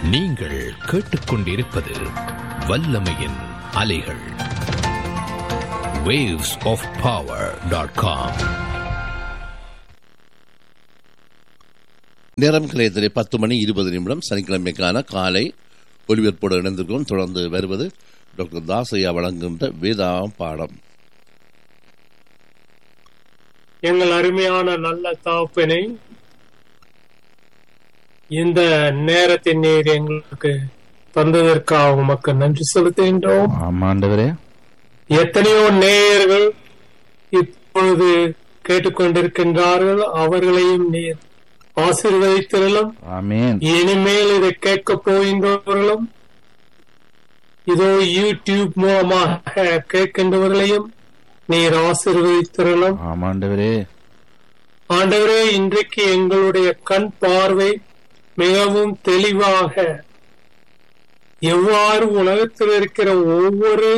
நீங்கள் கேட்டுக்கொண்டிருப்பது வல்லமையின் அலைகள் waves of power.com நேரம் கிளையத்திலே பத்து மணி இருபது நிமிடம் சனிக்கிழமைக்கான காலை ஒலிபரப்போடு இணைந்திருக்கிறோம் தொடர்ந்து வருவது டாக்டர் தாசையா வழங்குகின்ற வேதாம் பாடம் எங்கள் அருமையான நல்ல தாப்பனை இந்த நேரத்தின் நீர் எங்களுக்கு தந்ததற்காக உமக்கு நன்றி செலுத்துகின்றோம் ஆமாண்டவரே எத்தனையோ நேயர்கள் இப்பொழுது கேட்டுக்கொண்டிருக்கின்றார்கள் அவர்களையும் நீர் ஆசீர்வதித்திரலும் ஆமேன் இனிமேல் இதை கேட்கப் போகின்றவர்களும் இதோ யூடியூப் மூலமாக கேட்கின்றவர்களையும் நீர் ஆசீர்வதித்திரலும் ஆமாண்டவரே ஆண்டவரே இன்றைக்கு எங்களுடைய கண் பார்வை மிகவும் தெளிவாக எவ்வாறு உலகத்தில் இருக்கிற ஒவ்வொரு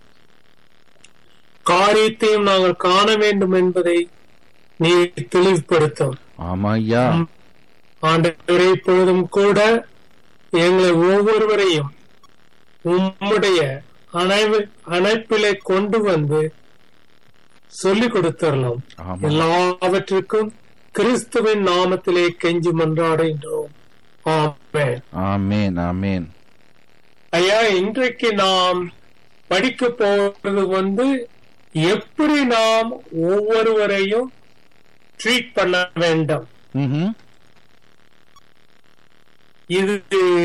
காரியத்தையும் நாங்கள் காண வேண்டும் என்பதை நீ தெளிவுபடுத்தும் ஆமா ஐயா ஆண்டவரே இப்பொழுதும் கூட எங்களை ஒவ்வொருவரையும் உம்முடைய அணைவு அணைப்பிலே கொண்டு வந்து சொல்லிக் கொடுத்தரலாம் ஆமா எல்லாவற்றிற்கும் கிறிஸ்துவின் நாமத்திலே கெஞ்சி மன்றாடுகின்றோம் ஆமென் ஆமேன் ஆமேன் ஐயா இன்றைக்கு நாம் படிக்க போறது வந்து எப்படி நாம் ஒவ்வொருவரையும் ட்ரீட் பண்ண வேண்டும் ம்ஹும். இது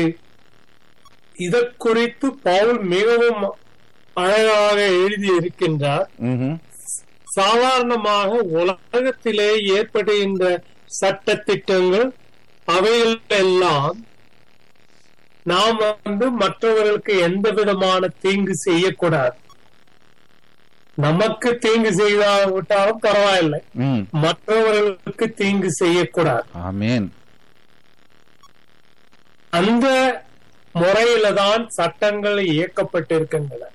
இத குறித்து பவுல் மிகவும் அழகாக எழுதி இருக்கின்றார் ம்ஹும். சாதாரணமாக உலகத்திலே ஏற்படுகின்ற சட்ட திட்டங்கள் அவைகள் எல்லாம் நாம் வந்து மற்றவர்களுக்கு எந்த விதமான தீங்கு செய்யக்கூடாது நமக்கு தீங்கு செய்தாவிட்டாலும் பரவாயில்லை ம். மற்றவர்களுக்கு தீங்கு செய்யக்கூடாது ஆமேன் அந்த முறையில தான் சட்டங்கள் இயக்கப்பட்டிருக்கின்றன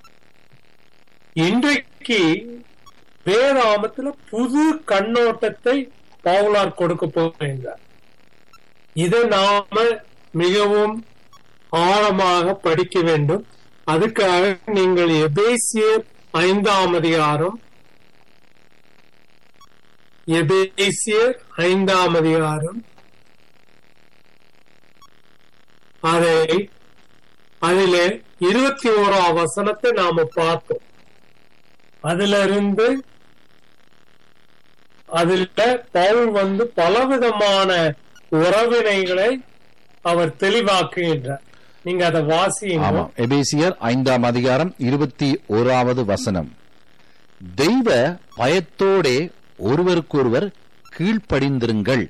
இன்றைக்கு வேதாமத்துல புது கண்ணோட்டத்தை பவுலார் கொடுக்க போகின்றார் இதை நாம மிகவும் ஆழமாக படிக்க வேண்டும் அதுக்காக நீங்கள் எபேசியர் ஐந்தாம் அதிகாரம் எபேசியர் ஐந்தாம் அதிகாரம் அதை அதிலே இருபத்தி ஓராம் வசனத்தை நாம பார்த்தோம் அதுல இருந்து அதுல பவுல் வந்து பலவிதமான உறவினைகளை அவர் தெளிவாக்குகின்றார் நீங்க அதை வாசியுங்க ஆமா எபேசியர் ஐந்தாம் அதிகாரம் இருபத்தி ஓராவது வசனம் தெய்வ பயத்தோடே ஒருவருக்கொருவர் கீழ்ப்படிந்திருங்கள்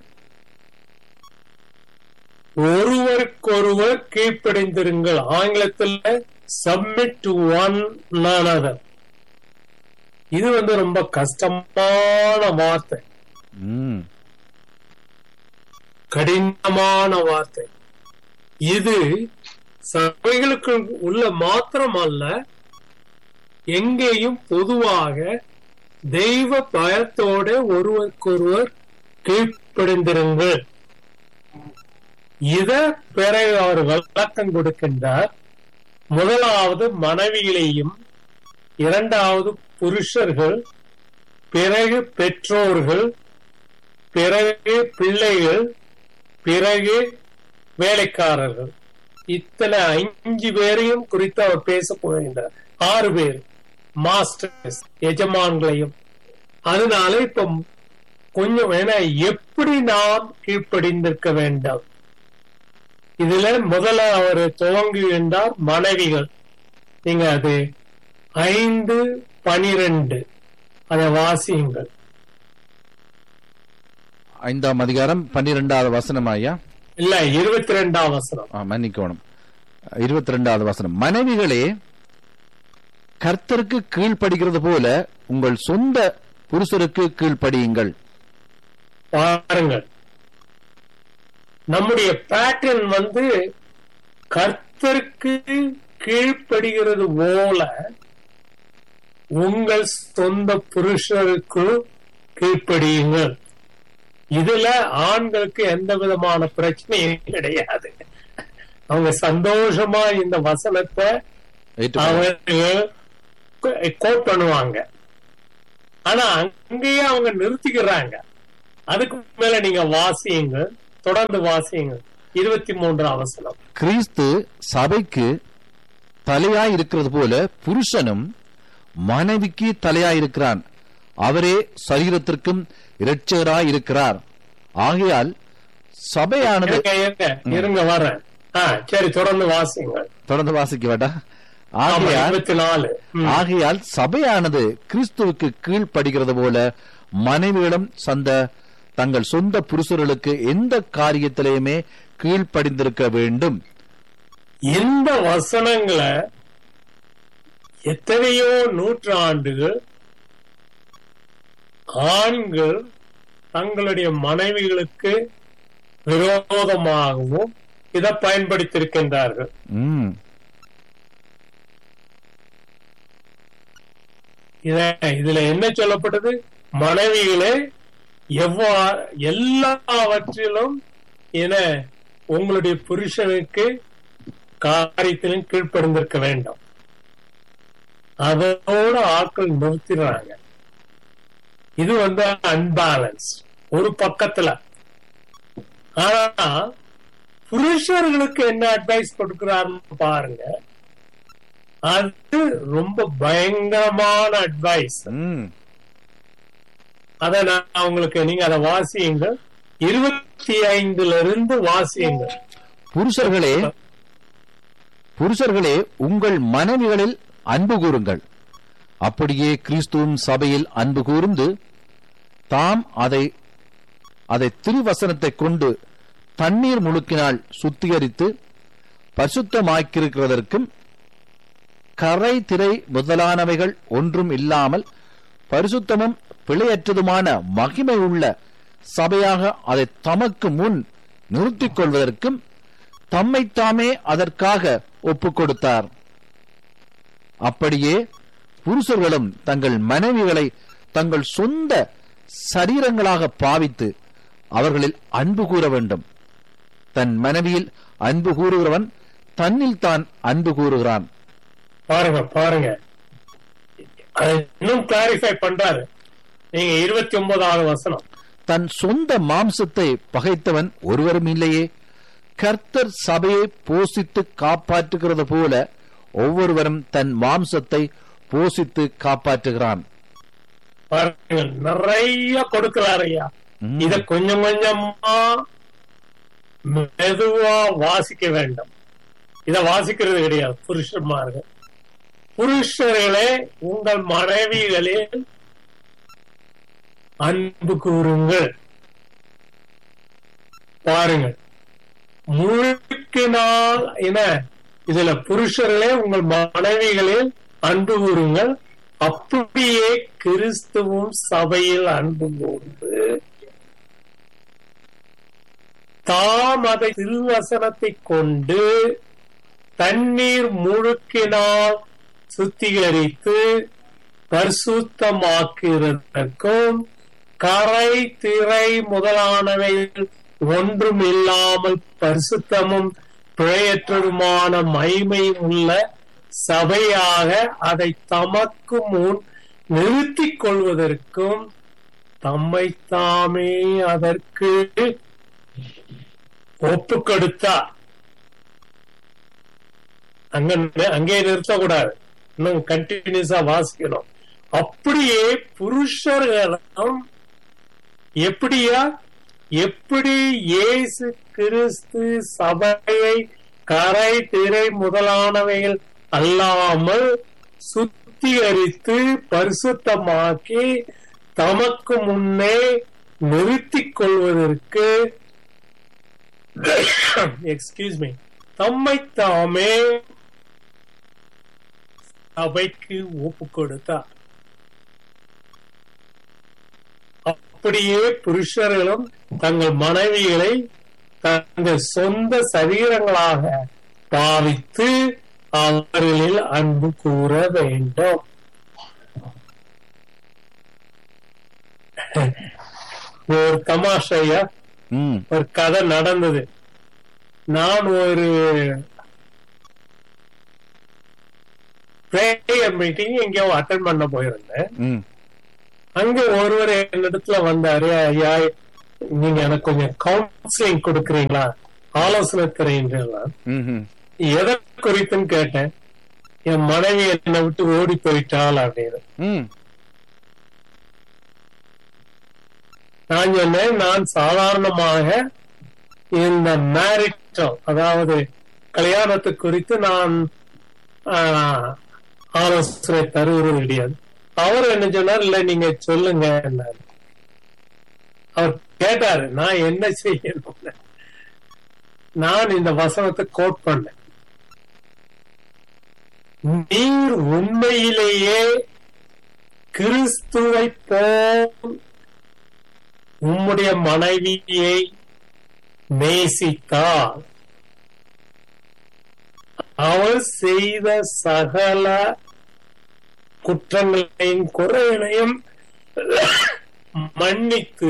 ஒருவருக்கொருவர் கீழ்ப்படிந்திருங்கள் ஆங்கிலத்தில் சப்மிட் டு ஒன் another இது வந்து ரொம்ப கஷ்டமான வார்த்தை ம். கடினமான வார்த்தை இது சபைகளுக்கு உள்ள மாத்திரமல்ல எங்கேயும் பொதுவாக தெய்வ பயத்தோட ஒருவருக்கொருவர் கீழ்ப்படிந்திருங்கள் இத பிறகு அவர் விளக்கம் கொடுக்கின்றார் முதலாவது மனைவிகளையும் இரண்டாவது புருஷர்கள் பிறகு பெற்றோர்கள் பிறகு பிள்ளைகள் பிறகு வேலைக்காரர்கள் இத்தனை அஞ்சு பேரையும் குறித்து அவர் பேச போகின்றார் ஆறு பேர் மாஸ்டர்ஸ் எஜமான்களையும் அதனால இப்ப கொஞ்சம் வேணா எப்படி நாம் கீழ்ப்படிந்திருக்க வேண்டும் இதுல முதல்ல அவர் துவங்குகின்றார் மனைவிகள் நீங்க அது ஐந்து பனிரெண்டு அதை வாசியுங்கள் ஐந்தாம் அதிகாரம் பன்னிரெண்டாவது வசனம் ஐயா இல்ல இருபத்தி ரெண்டாம் வசனம் ஆ, மன்னிக்கணும் இருபத்தி ரெண்டாவது வசனம் மனைவிகளே கர்த்தருக்கு கீழ்ப்படுகிறது போல உங்கள் சொந்த புருஷருக்கு கீழ்ப்படியுங்கள் பாருங்கள் நம்முடைய பேட்டர்ன் வந்து கர்த்தருக்கு கீழ்ப்படுகிறது போல உங்கள் சொந்த புருஷருக்கு கீழ்ப்படியுங்கள் இதுல ஆண்களுக்கு எந்த விதமான பிரச்சனையும் கிடையாது அவங்க சந்தோஷமா இந்த வசனத்தை ஏற்றுக்கொள்ள- அவங்க கோட் பண்ணுவாங்க ஆனா அங்கேயே அவங்க நிறுத்திக்கிறாங்க அதுக்கு மேல நீங்க வாசியுங்க தொடர்ந்து வாசியுங்க இருபத்தி மூன்றாம் வசனம் கிறிஸ்து சபைக்கு தலையாய் இருக்கிறது போல புருஷனும் மனைவிக்கு தலையாய் இருக்கிறான் அவரே சரீரத்திற்கும் இரட்சகராய் இருக்கிறார் ஆகையால் சபையானது இருங்க, இருங்க, இருங்க வரேன் ஆ, சரி தொடர்ந்து வாசிங்க தொடர்ந்து வாசிக்க வேண்டா ஆமா, ஆகையால் இருபத்தி நாலு ம். ஆகையால் சபையானது கிறிஸ்துவுக்கு கீழ்ப்படுகிறது போல மனைவிகளும் சந்த தங்கள் சொந்த புருஷர்களுக்கு எந்த காரியத்திலேயுமே கீழ்ப்படிந்திருக்க வேண்டும் இந்த வசனங்களை எத்தனையோ நூற்றாண்டுகள் ஆண்கள் தங்களுடைய மனைவிகளுக்கு விரோதமாகவும் இதை பயன்படுத்தியிருக்கின்றார்கள் ம், இத இதுல என்ன சொல்லப்பட்டது மனைவிகளே எவ்வா எல்லாவற்றிலும் என உங்களுடைய புருஷனுக்கு காரியத்திலும் கீழ்ப்படிந்திருக்க வேண்டும் அதோட ஆட்கள் நிறுத்திடுறாங்க இது வந்து அன்பேலன்ஸ் ஒரு பக்கத்துல ஆனா புருஷர்களுக்கு என்ன அட்வைஸ் கொடுக்கிறாருன்னு பாருங்க அது ரொம்ப பயங்கரமான அட்வைஸ் ம். அத நான் உங்களுக்கு நீங்க அதை வாசியுங்க இருபத்தி ஐந்துல இருந்து வாசியுங்க புருஷர்களே புருஷர்களே உங்கள் மனைவிகளில் அன்பு கூறுங்கள் அப்படியே கிறிஸ்துவும் சபையில் அன்பு கூர்ந்து தாம் அதை அதை திருவசனத்தை கொண்டு தண்ணீர் முழுக்கினால் சுத்திகரித்து பரிசுத்தமாக்கியிருக்கிறதற்கும் கரை திரை முதலானவைகள் ஒன்றும் இல்லாமல் பரிசுத்தமும் பிழையற்றதுமான மகிமை உள்ள சபையாக அதை தமக்கு முன் நிறுத்திக் கொள்வதற்கும் தம்மைத்தாமே அதற்காக ஒப்புக் கொடுத்தார் அப்படியே புருஷர்களும் தங்கள் மனைவிகளை தங்கள் சொந்த சரீரங்களாக பாவித்து அவர்களில் அன்பு கூற வேண்டும் தன் மனைவியில் அன்பு கூறுகிறவன் தன்னில் தான் அன்பு கூறுகிறான் பாருங்க பாருங்க அதை இன்னும் கிளாரிஃபை பண்றாரு நீங்க இருபத்தி ஒன்பதாவது வசனம் தன் சொந்த மாம்சத்தை பகைத்தவன் ஒருவரும் இல்லையே கர்த்தர் சபையை போஷித்து காப்பாற்றுகிறது போல ஒவ்வொருவரும் தன் மாம்சத்தை போஷித்து காப்பாற்றுகிறான் பாருங்க நிறைய கொடுக்கிறாரு ஐயா ம். இத கொஞ்சம் கொஞ்சமா மெதுவா வாசிக்க வேண்டும் இத வாசிக்கிறது கிடையாது புருஷன்மார்கள் புருஷர்களே உங்கள் மனைவிகளில் அன்பு கூறுங்கள் பாருங்கள் முழுக்கினால் என இதுல புருஷர்களே உங்கள் மனைவிகளில் அன்பு கூறுங்கள் அப்படியே கிறிஸ்துவும் சபையில் அன்பு கூர்ந்து தாம் அதை திருவசனத்தை கொண்டு தண்ணீர் முழுக்கினால் சுத்திகரித்து பரிசுத்தமாக்குவதற்கும் கரை திரை முதலானவை ஒன்றும் இல்லாமல் பரிசுத்தமும் பிழையற்றதுமான மகிமை உள்ள சபையாக அதை தமக்கு முன் நிறுத்திக் கொள்வதற்கும் தம்மை தாமே அதற்கு ஒப்பு கொடுத்தார் அங்க அங்கே நிறுத்தக்கூடாது இன்னும் கண்டினியூஸா வாசிக்கணும் அப்படியே புருஷர்களும் எப்படியா எப்படி இயேசு கிறிஸ்து சபையை கரை திரை முதலானவைகள் அல்லாமல் சுத்திகரித்து பரிசுத்தமாக்கி தமக்கு முன்னே நிறுத்திக் கொள்வதற்கு எக்ஸ்கியூஸ் மீ தம்மை தாமே சபைக்கு ஒப்பு கொடுத்தார் அப்படியே புருஷர்களும் தங்கள் மனைவிகளை தங்கள் சொந்த சரீரங்களாக பாவித்து அவர்களில் அன்பு கூற வேண்டும் ஒரு தமாஷையா ம் ஒரு கதை நடந்தது நான் ஒரு பிரேயர் மீட்டிங் எங்கேயோ அட்டன் பண்ண போயிருந்தேன் ம் அங்க ஒருவர் என்னிடத்துல வந்தாரு ஐயா நீங்க எனக்கு கொஞ்சம் கவுன்சிலிங் கொடுக்குறீங்களா ஆலோசனை தரீங்களா ம்ஹும். எதை குறித்துன்னு கேட்டேன் என் மனைவி என்னை விட்டு ஓடி போயிட்டாள் அப்படின்னு ம் நான் சொன்னேன் நான் சாதாரணமாக இந்த மேரிட்டல் அதாவது கல்யாணத்தை குறித்து நான் ஆஹ், ஆலோசனை தருவது கிடையாது அவர் என்ன சொன்னார் இல்ல நீங்க சொல்லுங்க என்னாரு. அவர் கேட்டாரு நான் என்ன செய்யணும் நான் இந்த வசனத்தை கோட் பண்ணேன் நீர் உண்மையிலேயே கிறிஸ்துவை போல் உம்முடைய மனைவியை நேசித்தால் அவள் செய்த சகல குற்றங்களையும் குறைகளையும் மன்னித்து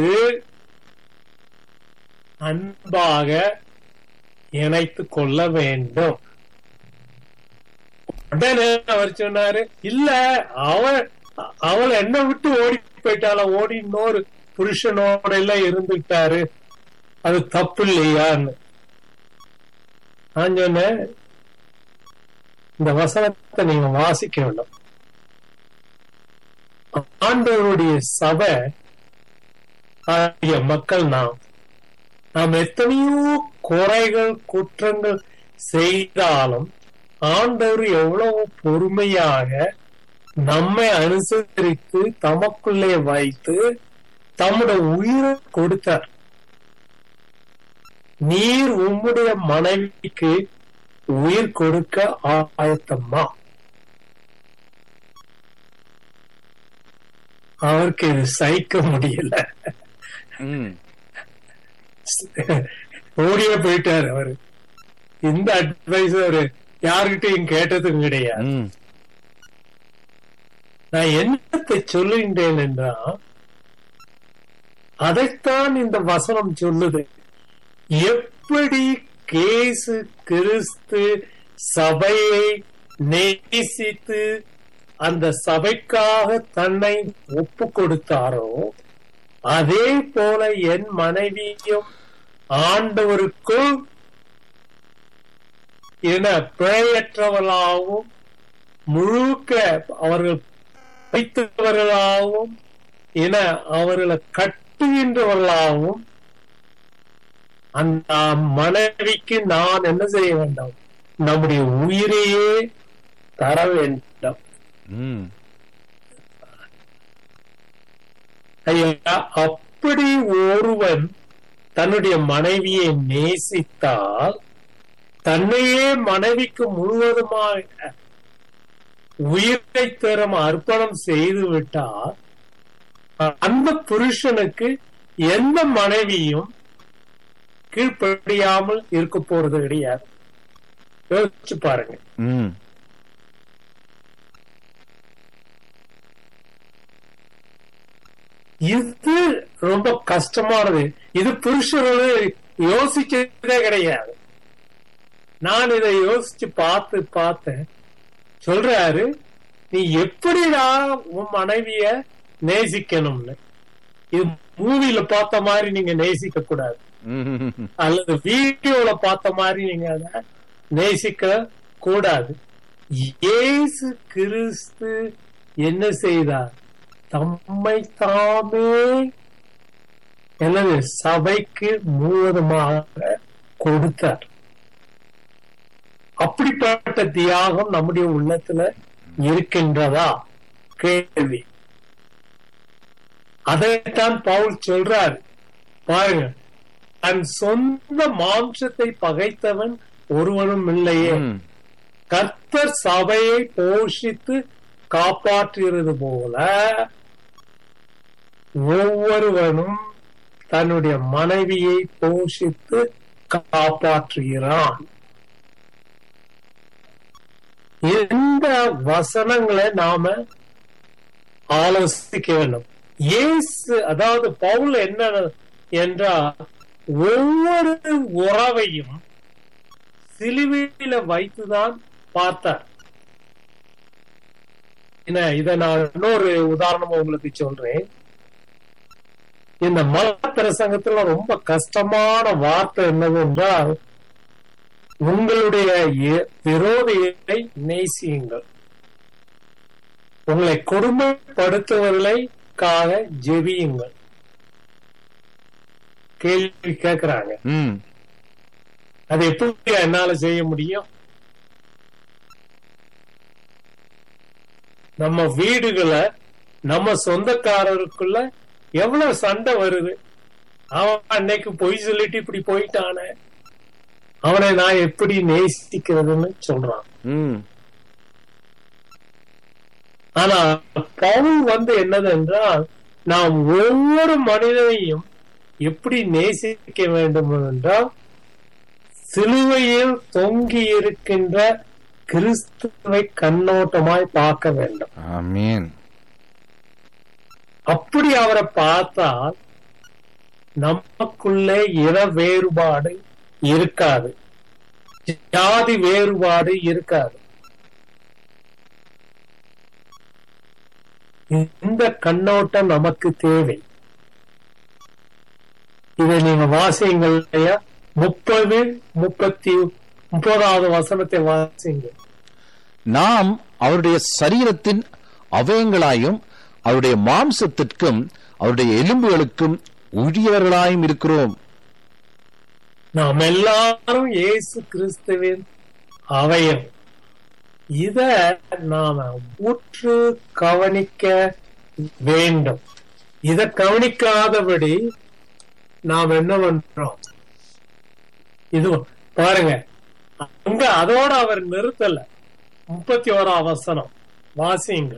அன்பாக இணைத்துக் கொள்ள வேண்டும் உடனே அவர் சொன்னாரு இல்ல அவள் அவள் என்ன விட்டு ஓடி போயிட்டாளா ஓடி இன்னொரு புருஷனோட எல்லாம் இருந்துட்டாரு அது தப்பு இல்லையான்னு நான் சொன்னேன் இந்த வசனத்தை நீங்க வாசிக்க வேண்டும் ஆண்டவருடைய சபை ஆகிய மக்கள் நாம் நாம் எத்தனையோ குறைகள் குற்றங்கள் செய்தாலும் ஆண்டவர் எவ்வளவு பொறுமையாக நம்மை அனுசரித்து தமக்குள்ளே வைத்து தம்முடைய உயிரை கொடுத்தார் நீர் உம்முடைய மனைவிக்கு உயிர் கொடுக்க ஆயத்தம்மா அவருக்கு இது சகிக்க முடியல ம் ஓடியே போயிட்டாரு அவரு இந்த அட்வைஸ் அவரு யாருகிட்டையும் கேட்டதும் கிடையாது ம் நான் என்னத்தை சொல்லுகின்றேன் என்றால் அதைத்தான் இந்த வசனம் சொல்லுது எப்படி கேசு கிறிஸ்து சபையை நேசித்து அந்த சபைக்காக தன்னை ஒப்பு கொடுத்தாரோ அதே போல என் மனைவியும் ஆண்டவருக்குள் என பிழையற்றவர்களாகவும் முழுக்க அவர்கள் வைத்தவர்களாகவும் என அவர்களை கட்டுகின்றவர்களாகவும் அந்த மனைவிக்கு நான் என்ன செய்ய வேண்டும் நம்முடைய உயிரையே தர வேண்டும் ம் ஐயா அப்படி ஒருவன் தன்னுடைய மனைவியை நேசித்தால் தன்னையே மனைவிக்கு முழுவதுமாக உயிரை தரம் அர்ப்பணம் செய்து விட்டால் அந்த புருஷனுக்கு எந்த மனைவியும் கீழ்ப்படியாமல் இருக்க போறது கிடையாது யோசிச்சு பாருங்க ம் இது ரொம்ப கஷ்டமானது இது புருஷர்கள் யோசிச்சதே கிடையாது நான் இதை யோசிச்சு பார்த்து பார்த்தேன் சொல்றாரு நீ எப்படிடா உன் மனைவிய நேசிக்கணும்னு இது மூவில பார்த்த மாதிரி நீங்க நேசிக்க கூடாது ம் அல்லது வீடியோல பார்த்த மாதிரி நீங்க அதை நேசிக்க கூடாது இயேசு கிறிஸ்து என்ன செய்தார் தம்மை தாமே எனது சபைக்கு முழுவதுமாக கொடுத்தார் அப்படிப்பட்ட தியாகம் நம்முடைய உள்ளத்துல இருக்கின்றதா கேள்வி அதைத்தான் பவுல் சொல்றார் பாருங்க தன் சொந்த மாம்சத்தை பகைத்தவன் ஒருவனும் இல்லையே ம் கர்த்தர் சபையை போஷித்து காப்பாற்றுகிறது போல ஒவ்வொருவனும் தன்னுடைய மனைவியை போஷித்து காப்பாற்றுகிறான் இந்த வசனங்களை நாம ஆலோசிக்க வேண்டும் இயேசு அதாவது பவுல் என்ன என்றால் ஒவ்வொரு உறவையும் சிலுவையில வைத்துதான் பார்த்தார் என்ன இத நான் இன்னொரு உதாரணமா உங்களுக்கு சொல்றேன் இந்த மல பிரசங்கத்துல ரொம்ப கஷ்டமான வார்த்தை என்னது என்றால் உங்களுடைய எ- விரோதியை நேசியுங்கள் உங்களை கொடுமைப்படுத்துவதைக்காக ஜெபியுங்கள் கேள்வி கேட்கிறாங்க ம் அது எப்படி என்னால செய்ய முடியும் நம்ம வீடுகளை நம்ம சொந்தக்காரருக்குள்ள எவ்வளவு சண்டை வருது அவன் அன்னைக்கு பொய் சொல்லிட்டு இப்படி போயிட்டானே அவனை நான் எப்படி நேசிக்கிறதுன்னு சொல்றான் ம் ஆனா பவுல் வந்து என்னது என்றால் நாம் ஒவ்வொரு மனிதனையும் எப்படி நேசிக்க வேண்டும் என்றால் சிலுவையில் தொங்கி இருக்கின்ற கிறிஸ்துவை கண்ணோட்டமாய் பார்க்க வேண்டும் ஆமீன் அப்படி அவரை பார்த்தால் நமக்குள்ளே இன வேறுபாடு இருக்காது ஜாதி வேறுபாடு இருக்காது இந்த கண்ணோட்டம் நமக்கு தேவை இதை நீங்க வாசியுங்கள் ஐயா முப்பது முப்பத்தி முப்பதாவது வசனத்தை வாசிங்க நாம் அவருடைய சரீரத்தின் அவயங்களாயும் அவருடைய மாம்சத்திற்கும் அவருடைய எலும்புகளுக்கும் உரியவர்களாயும் இருக்கிறோம் நாம் எல்லாரும் இயேசு கிறிஸ்துவின் அவயம் இத நாம உற்று கவனிக்க வேண்டும் இத கவனிக்காதபடி நாம் என்ன பண்றோம் இது பாருங்க அங்க அதோட அவர் நிறுத்தல முப்பத்தி ஓராம் வசனம் வாசிங்க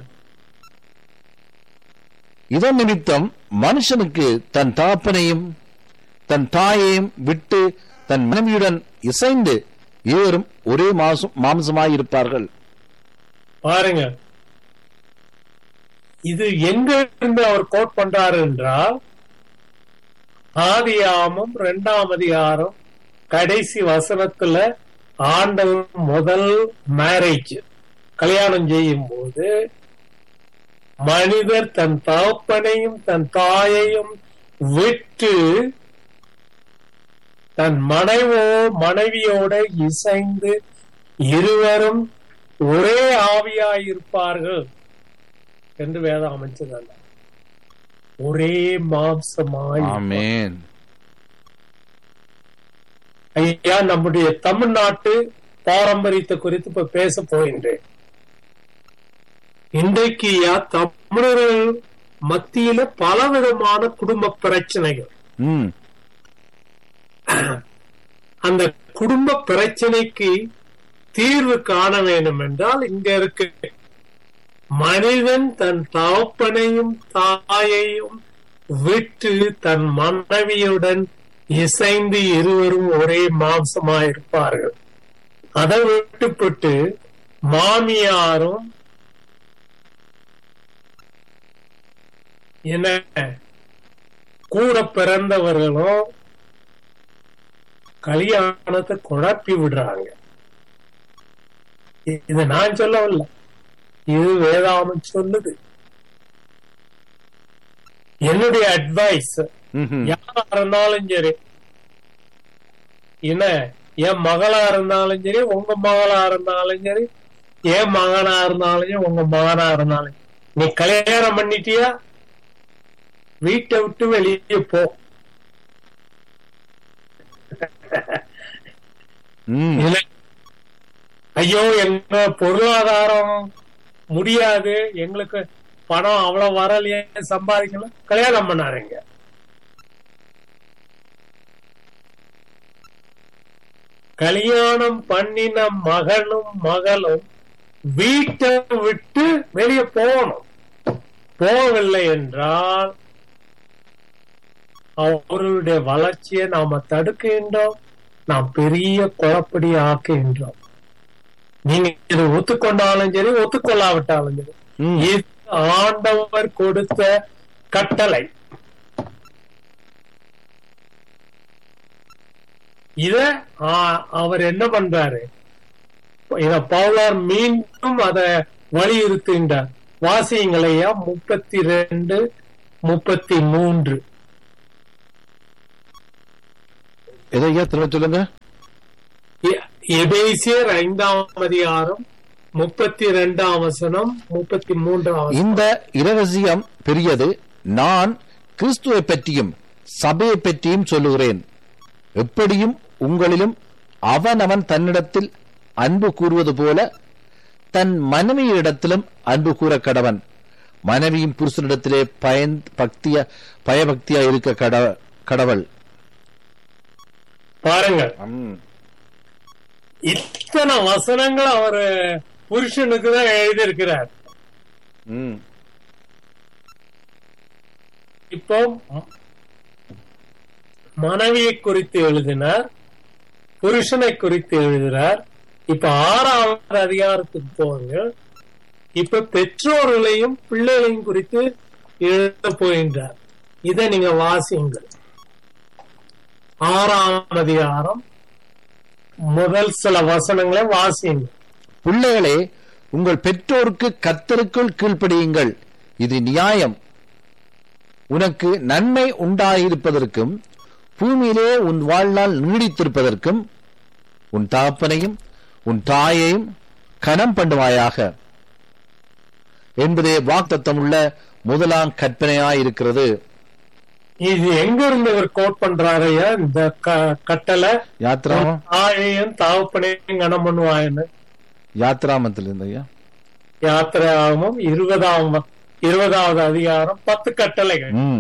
இதன் நிமித்தம் மனுஷனுக்கு தன் தாப்பனையும் தன் தாயையும் விட்டு தன் மனைவியுடன் இசைந்து இருவரும் ஒரே மாசம் மாம்சமாயிருப்பார்கள் பாருங்க இது எங்க இருந்து அவர் கோட் பண்றாரு என்றால் ஆதியாமம் இரண்டாம் அதிகாரம் கடைசி வசனத்துல ஆண்டவர் முதல் மேரேஜ் கல்யாணம் செய்யும் போது மனிதர் தன் தகப்பனையும் தன் தாயையும் விட்டு தன் மனைவோ மனைவியோட இசைந்து இருவரும் ஒரே ஆவியாயிருப்பார்கள் என்று வேதம் அமைச்சதல்ல ஒரே மாம்சமாய் ஆமேன் ஐயா நம்முடைய தமிழ்நாட்டு பாரம்பரியத்தை குறித்து இப்ப பேச போகின்றேன் இன்றைக்கு ஐயா தமிழர்கள் மத்தியில பலவிதமான குடும்ப பிரச்சனைகள் ம் அந்த குடும்ப பிரச்சனைக்கு தீர்வு காண வேண்டும் என்றால் இங்க இருக்கு மனிதன் தன் தகப்பனையும் தாயையும் விட்டு தன் மனைவியுடன் இசைந்து இருவரும் ஒரே மாம்சமாயிருப்பார்கள் அதை விட்டுப்பட்டு மாமியாரும் என்ன கூட பிறந்தவர்களும் கல்யாணத்தை குழப்பி விடுறாங்க இ- இது நான் சொல்லவில்லை இது வேதாமம் சொல்லுது என்னுடைய அட்வைஸ் ம்ஹும். யாரா இருந்தாலும் சரி என்ன என் மகளா இருந்தாலும் சரி உங்க மகளா இருந்தாலும் சரி என் மகனா இருந்தாலும் சரி உங்க மகனா இருந்தாலும் சரி. நீ கல்யாணம் பண்ணிட்டியா வீட்டை விட்டு வெளியே போ ம் இல்ல ஐயோ எங்க பொருளாதாரம் முடியாது எங்களுக்கு பணம் அவ்வளவு வரலையே சம்பாதிக்கணும் கல்யாணம் பண்ணாருங்க கல்யாணம் பண்ணின மகனும் மகளும் வீட்டை விட்டு வெளியே போகணும் போகவில்லை என்றால் அவர்களுடைய வளர்ச்சியை நாம தடுக்கின்றோம் நாம் பெரிய குழப்படி ஆக்குகின்றோம் நீங்க இதை ஒத்துக்கொண்டாலும் சரி ஒத்துக்கொள்ளாவிட்டாலும் சரி ம். இது ஆண்டவர் கொடுத்த கட்டளை இத ஆ, அவர் என்ன பண்றாரு இத பவுலார் மீண்டும் அத வலியுறுத்துகின்றார் வாசியங்களையா முப்பத்தி ரெண்டு முப்பத்தி மூன்று எதையா திரும்ப சொல்லுங்க எ- எபேசியர் ஐந்தாம் அதிகாரம் முப்பத்தி ரெண்டாம் வசனம் முப்பத்தி மூன்றாம் வசனம். இந்த இரகசியம் பெரியது நான் கிறிஸ்துவை பற்றியும் சபையை பற்றியும் சொல்லுகிறேன் எப்படியும் உங்களிலும் அவனவன் தன்னிடத்தில் அன்பு கூறுவது போல தன் மனைவியிடத்திலும் அன்பு கூற கடவன் மனைவியும் புருஷனிடத்திலே பயன் பக்திய பயபக்தியா இருக்க கட கடவள் பாருங்க இத்தனை வசனங்கள் அவர் புருஷனுக்கு தான் எழுதியிருக்கிறார் ம். இப்போ மனைவியை குறித்து எழுதினார் புருஷனை குறித்து எழுதினார் இப்ப ஆறாவது அதிகாரத்துக்கு போங்க இப்ப பெற்றோர்களையும் பிள்ளைகளையும் குறித்து எழுத போகின்றார் இதை நீங்க வாசியுங்கள் ஆறாம் அதிகாரம் முதல் சில வசனங்களை வாசியுங்கள் பிள்ளைகளே உங்கள் பெற்றோருக்கு கத்தருக்குள் கீழ்ப்படியுங்கள் இது நியாயம் உனக்கு நன்மை உண்டாயிருப்பதற்கும் பூமியிலே உன் வாழ்நாள் நீடித்திருப்பதற்கும் உன் தகப்பனையும் உன் தாயையும் கனம் பண்ணுவாயாக என்பதே வாக்குத்தத்தமுள்ள முதலாம் கற்பனையாயிருக்கிறது இது எங்க இருந்து இவர் கோட் பண்றாரையா இந்த க- கட்டளை யாத்ராமம் தாயையும் தாவப்பனையும் கனம் பண்ணுவாயன்னு யாத்ராமத்தில் இருந்தையா யாத்திராகமும் இருபதாம் இருபதாவது அதிகாரம் பத்து கட்டளைகள் ம்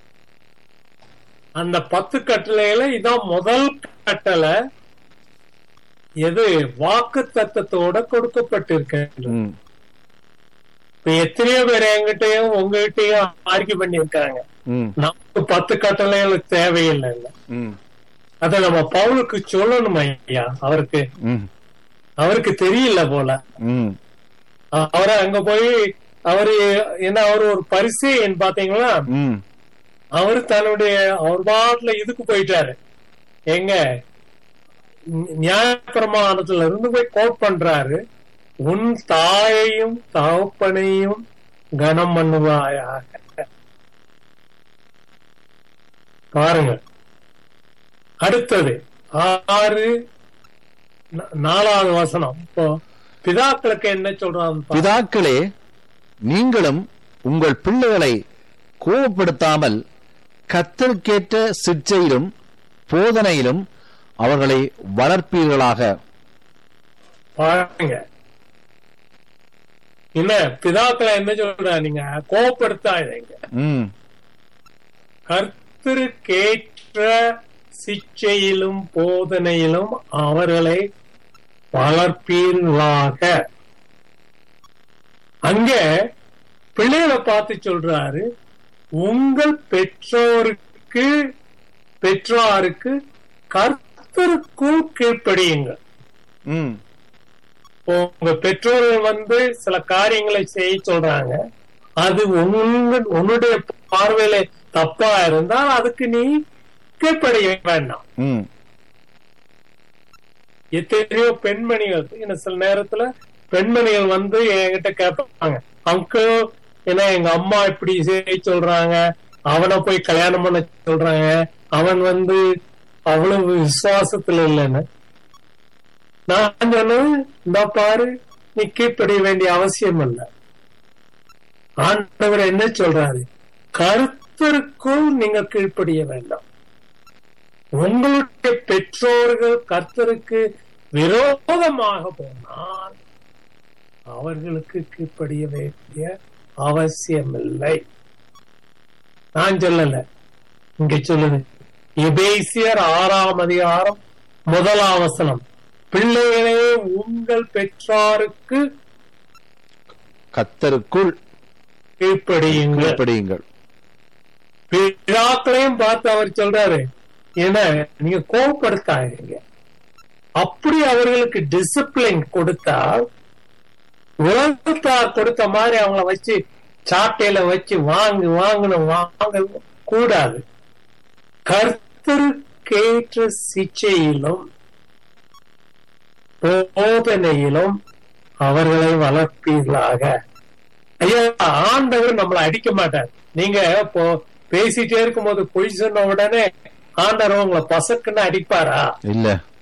அந்த பத்து கட்டளையில இதான் முதல் கட்டளை எது வாக்கு தத்தத்தோட கொடுக்கப்பட்டிருக்கின்றது ம் இப்ப எத்தனையோ பேர் என்கிட்டயும் உங்ககிட்டயும் ஆர்கி பண்ணியிருக்காங்க ம் நமக்கு பத்து கட்டளைகள் தேவையில்லை ம் அதை நம்ம பவுலுக்கு சொல்லணும் ஐயா அவருக்கு ம் அவருக்கு தெரியல போல ம் அவரை அங்க போய் அவரு என்ன அவர் ஒரு பரிசேயன் பாத்தீங்களா ம் அவரு தன்னுடைய அவர் பாட்டுல இதுக்கு போயிட்டாரு எங்க நியாயப்பிரமாணத்துல இருந்து போய் கோட் பண்றாரு உன் தாயையும் தகப்பனையும் கனம் பண்ணுவாயாக பாருங்க அடுத்தது ஆறு நா- நாலாவது வசனம் இப்போ பிதாக்களுக்கு என்ன சொல்றான் பாருங்க. பிதாக்களே நீங்களும் உங்கள் பிள்ளைகளை கோபப்படுத்தாமல் கத்தருக்கேற்ற சிற்சையிலும் போதனையிலும் அவர்களை வளர்ப்பீர்களாக பாருங்க இல்ல பிதாக்களை என்ன சொல்ற நீங்க கோபப்படுத்தாதீங்க ம் கர்த்தருக்கேற்ற சிக்ஷையிலும் போதனையிலும் அவர்களை வளர்ப்பீர்களாக அங்க பிள்ளைகளை பார்த்து சொல்றாரு உங்கள் பெற்றோருக்கு பெற்றோருக்கு கர்த்தருக்குள் கீழ்ப்படியுங்கள் ம் உங்க பெற்றோர்கள் வந்து சில காரியங்களை செய்ய சொல்றாங்க அது உங்க உன்னுடைய பார்வையில தப்பா இருந்தால் அதுக்கு நீ கீழ்ப்படிய வேண்டாம் ம் எத்தனையோ பெண்மணிகள் இன்னும் சில நேரத்துல பெண்மணிகள் வந்து என்கிட்ட கேட்பாங்க அங்கிள் ஏன்னா எங்க அம்மா இப்படி செய்ய சொல்றாங்க அவனை போய் கல்யாணம் பண்ண சொல்றாங்க அவன் வந்து அவ்வளவு விசுவாசத்துல இல்லைன்னு நான் சொன்னேன் இந்த பாரு நீ கீழ்ப்படிய வேண்டிய அவசியம் இல்லை ஆண்டவர் என்ன சொல்றாரு கர்த்தருக்குள் நீங்க கீழ்ப்படிய வேண்டாம் உங்களுடைய பெற்றோர்கள் கர்த்தருக்கு விரோதமாக போனால் அவர்களுக்கு கீழ்ப்படிய வேண்டிய அவசியமில்லை நான் சொல்லல இங்க சொல்லுது எபேசியர் ஆறாம் அதிகாரம் முதலாம் வசனம் பிள்ளைகளே உங்கள் பெற்றாருக்கு கத்தருக்குள் கீழ்ப்படியுங்கள் கீழ்ப்படியுங்கள் பிதாக்களையும் பார்த்து அவர் சொல்றாரு ஏன்னா நீங்க கோபப்படுத்தாதீங்க அப்படி அவர்களுக்கு டிசிப்ளின் கொடுத்தால் உலகத்தார் கொடுத்த மாதிரி அவங்கள வச்சு சாட்டையில வச்சு வாங்கு வாங்கணும் வாங்க கூடாது கர்த்தரு அதற்கேற்ற சிச்சையிலும் போதனையிலும் அவர்களை வளர்ப்பீர்களாக ஐயா ஆண்டவர் நம்மளை அடிக்க மாட்டார் நீங்க இப்போ பேசிட்டே இருக்கும்போது பொய் சொன்ன உடனே ஆண்டவர் உங்களை பசக்குன்னு அடிப்பாரா இல்ல